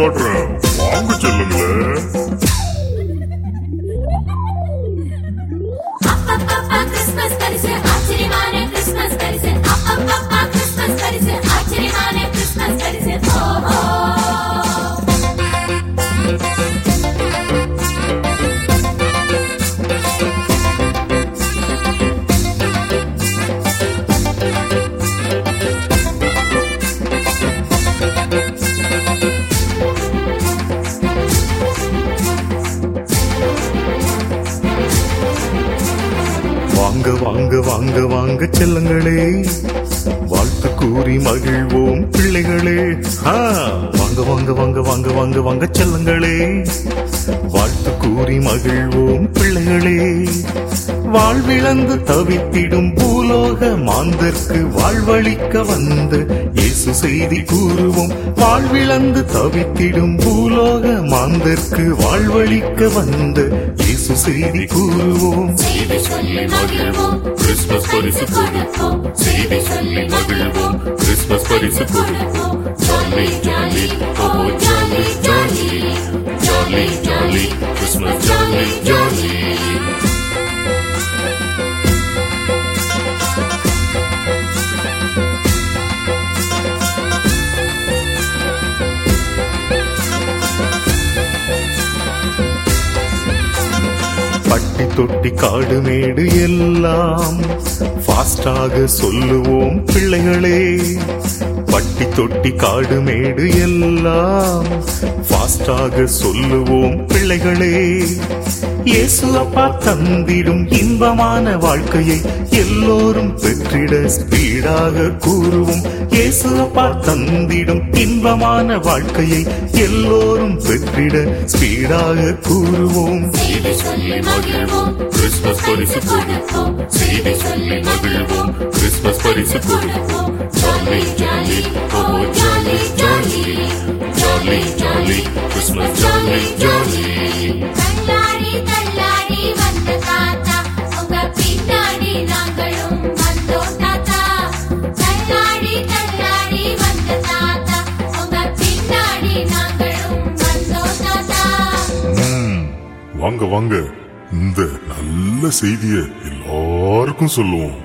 காட்டுறேன் வாங்க செல்லுங்களே அப்பப்பப்பா கிறிஸ்மஸ் பரிசு ஆச்சரியமான கிறிஸ்மஸ் பரிசு அப்பப்பப்பா கிறிஸ்மஸ் பரிசு ஆச்சரியமான கிறிஸ்மஸ் பரிசு ஓஹோ வாங்க வாங்க வாங்க வாங்க செல்லங்களே வாழ்த்து கூறி மகிழ்வோம் பிள்ளைகளே ஆ, வாங்க வாங்க வாங்க வாங்க வாங்க வாங்க செல்லங்களே வாழ்த்து கூறி மகிழ்வோம் பிள்ளைகளே வாழ்விழந்து தவித்திடும் பூலோக மாந்தர்க்கு வாழ்வழிக்க வந்து இயேசு செய்தி கூறுவோம் வாழ்விழந்து தவித்திடும் பூலோக மாந்தர்க்கு வாழ்வழிக்க வந்து இயேசு செய்தி கூறுவோம் செய்தி சொல்லி மகிழ்வோம் கிறிஸ்மஸ் பரிசு கொடுப்போம் செய்தி சொல்லி மகிழ்வோம் கிறிஸ்மஸ் பரிசு கொடுப்போம் jolly jolly oh jolly jolly jolly jolly Christmas jolly jolly பட்டி தொட்டி காடு மேடு எல்லாம் ஃபாஸ்டாக சொல்லுவோம் பிள்ளைகளே பட்டி தொட்டி காடு மேடு எல்லாம் ஃபாஸ்டாக சொல்லுவோம் பிள்ளைகளே இயேசு அப்பா தந்திடும் இன்பமான வாழ்க்கையை எல்லோரும் பெற்றிட ஸ்பீடாக கூறுவோம் இயேசு அப்பா தந்திடும் இன்பமான வாழ்க்கையை எல்லோரும் பெற்றிட ஸ்பீடாக கூறுவோம் செய்தி சொல்லி மகிழ்வோம் கிறிஸ்மஸ் பரிசு கொடுப்போம் செய்தி சொல்லி மகிழ்வோம் கிறிஸ்மஸ் பரிசு கொடுப்போம் jolly jolly oh jolly jolly jolly jolly Christmas jolly jolly தள்ளாடி தள்ளாடி வந்த தாத்தா உங்க பின்னாடி நாங்களும் வந்தோம் தாத்தா தள்ளாடி தள்ளாடி வந்த தாத்தா உங்க பின்னாடி நாங்களும் வந்தோம் தாத்தா ம், வாங்க வாங்க இந்த நல்ல செய்திய எல்லாருக்கும் சொல்லுவோம்